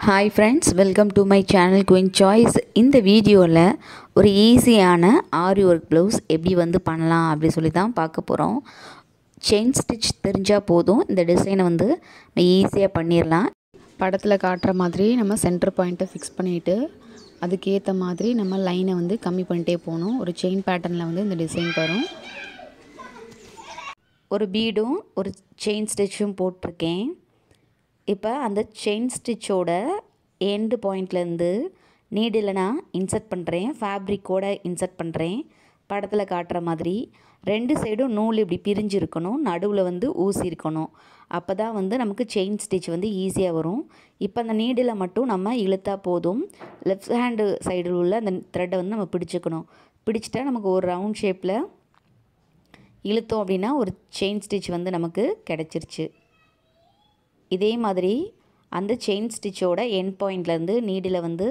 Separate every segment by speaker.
Speaker 1: hi friends welcome to my channel Queen Choice இந்த வீடியோவில் ஒரு ஈஸியான ஆரி ஒர்க் ப்ளவுஸ் எப்படி வந்து பண்ணலாம் அப்படி சொல்லி தான் பார்க்க போகிறோம் செயின் ஸ்டிச் தெரிஞ்சால் போதும் இந்த டிசைனை வந்து நம்ம ஈஸியாக பண்ணிடலாம்
Speaker 2: படத்தில் காட்டுற மாதிரி நம்ம சென்டர் பாயிண்ட்டை ஃபிக்ஸ் பண்ணிவிட்டு அதுக்கேற்ற மாதிரி நம்ம லைனை வந்து கம்மி பண்ணிட்டே போகணும் ஒரு செயின் பேட்டர்னில் வந்து இந்த டிசைன் வரும்
Speaker 1: ஒரு பீடும் ஒரு செயின் ஸ்டிச்சும் போட்டிருக்கேன் இப்போ அந்த செயின் ஸ்டிச்சோட எண்டு பாயிண்ட்லேருந்து நீடில் நான் இன்சர்ட் பண்ணுறேன் ஃபேப்ரிக்கோட இன்சர்ட் பண்ணுறேன் படத்தில் காட்டுற மாதிரி ரெண்டு சைடும் நூல் இப்படி பிரிஞ்சு இருக்கணும் நடுவில் வந்து ஊசி இருக்கணும் அப்போ தான் வந்து நமக்கு செயின் ஸ்டிச் வந்து ஈஸியாக வரும் இப்போ அந்த நீடில் மட்டும் நம்ம இழுத்தா போதும் லெஃப்ட் ஹேண்டு சைடில் உள்ள அந்த த்ரெட்டை வந்து நம்ம பிடிச்சிக்கணும் பிடிச்சிட்டா நமக்கு ஒரு ரவுண்ட் ஷேப்பில் இழுத்தோம் அப்படின்னா ஒரு செயின் ஸ்டிச் வந்து நமக்கு கிடச்சிருச்சு இதே மாதிரி அந்த செயின் ஸ்டிச்சோட எண்ட் பாயிண்ட்லேருந்து நீடில் வந்து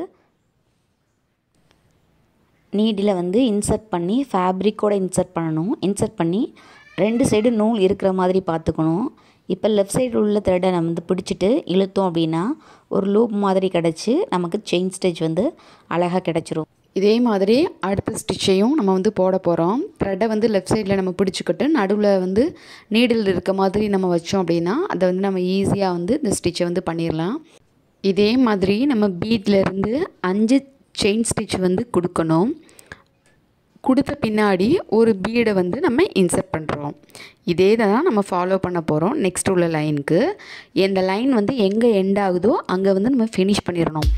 Speaker 1: நீடில் வந்து இன்சர்ட் பண்ணி ஃபேப்ரிக்கோட இன்சர்ட் பண்ணணும் இன்சர்ட் பண்ணி ரெண்டு சைடு நூல் இருக்கிற மாதிரி பார்த்துக்கணும் இப்போ லெஃப்ட் சைடு உள்ள த்ரெட்டை நம்ம வந்து பிடிச்சிட்டு இழுத்தோம் அப்படின்னா ஒரு லூப் மாதிரி கிடச்சி நமக்கு செயின் ஸ்டிச் வந்து அழகாக கிடச்சிரும்
Speaker 2: இதே மாதிரி அடுத்த ஸ்டிச்சையும் நம்ம வந்து போட போகிறோம் த்ரெட்டை வந்து லெஃப்ட் சைடில் நம்ம பிடிச்சிக்கிட்டு நடுவில் வந்து நீடில் இருக்க மாதிரி நம்ம வச்சோம் அப்படின்னா அதை வந்து நம்ம ஈஸியாக வந்து இந்த ஸ்டிச்சை வந்து பண்ணிடலாம் இதே மாதிரி நம்ம பீட்லேருந்து அஞ்சு செயின் ஸ்டிச் வந்து கொடுக்கணும் கொடுத்த பின்னாடி ஒரு பீடை வந்து நம்ம இன்சர்ட் பண்ணுறோம் இதே தான் நம்ம ஃபாலோ பண்ண போகிறோம் நெக்ஸ்ட் உள்ள லைனுக்கு இந்த லைன் வந்து எங்கே எண்ட் ஆகுதோ அங்கே வந்து நம்ம ஃபினிஷ் பண்ணிடணும்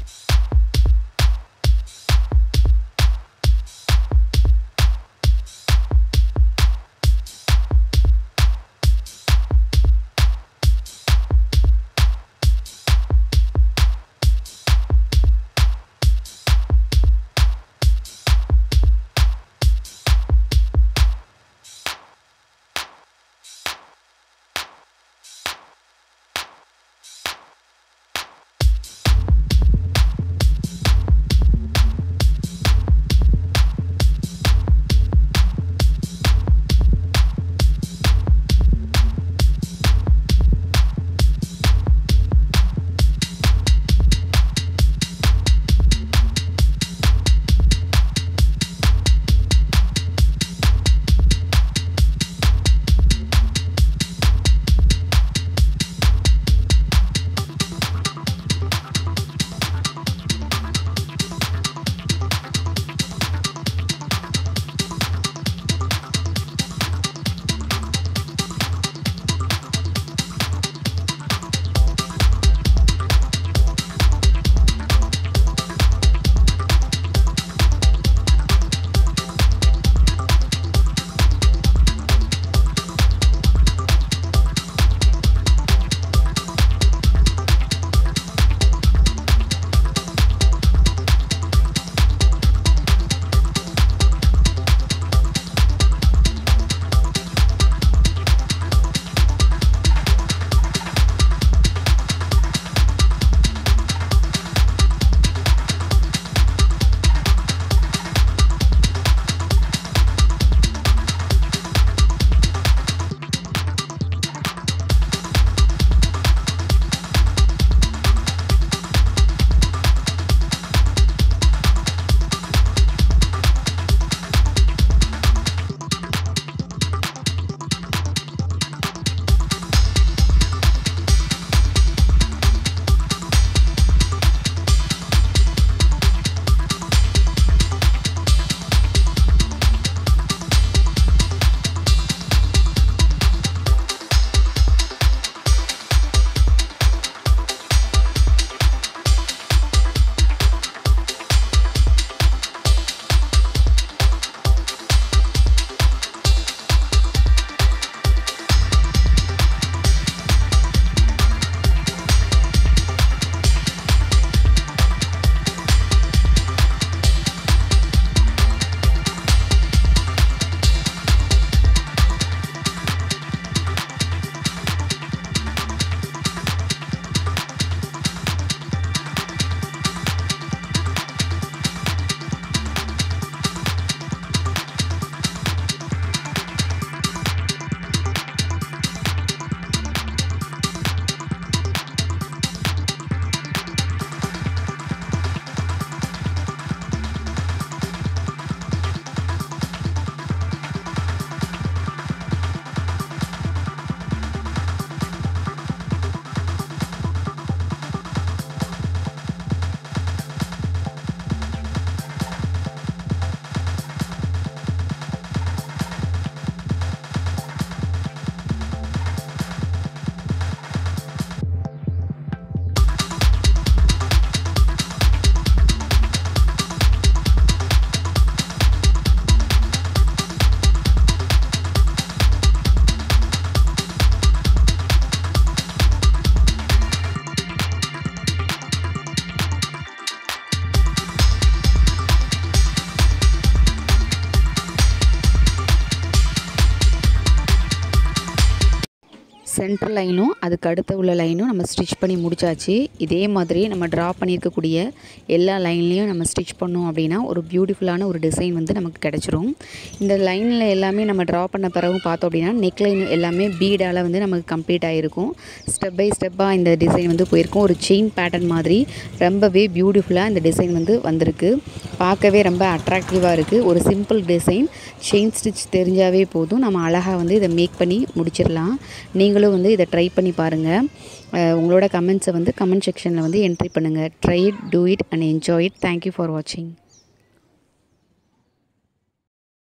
Speaker 2: சென்டர் லைனும் அதுக்கு அடுத்த உள்ள லைனும் நம்ம ஸ்டிச் பண்ணி முடிச்சாச்சு இதே மாதிரி நம்ம ட்ரா பண்ணியிருக்கக்கூடிய எல்லா லைன்லேயும் நம்ம ஸ்டிச் பண்ணோம் அப்படின்னா ஒரு பியூட்டிஃபுல்லான ஒரு டிசைன் வந்து நமக்கு கிடச்சிரும் இந்த லைனில் எல்லாமே நம்ம ட்ரா பண்ண பிறகு பார்த்தோம் அப்படின்னா நெக் லைன் எல்லாமே பீடால் வந்து நமக்கு கம்ப்ளீட் ஆகிருக்கும் ஸ்டெப் பை ஸ்டெப்பாக இந்த டிசைன் வந்து போயிருக்கும் ஒரு செயின் பேட்டர்ன் மாதிரி ரொம்பவே பியூட்டிஃபுல்லாக இந்த டிசைன் வந்து வந்திருக்கு பார்க்கவே ரொம்ப அட்ராக்டிவாக இருக்குது ஒரு சிம்பிள் டிசைன் செயின் ஸ்டிச் தெரிஞ்சாவே போதும் நம்ம அழகாக வந்து இதை மேக் பண்ணி முடிச்சிடலாம் நீங்களும் வந்து இதை ட்ரை பண்ணி பாருங்கள் உங்களோட கமெண்ட்ஸை வந்து கமெண்ட் செக்ஷனில் வந்து என்ட்ரி பண்ணுங்கள் try it do it and enjoy it thank you for வாட்சிங்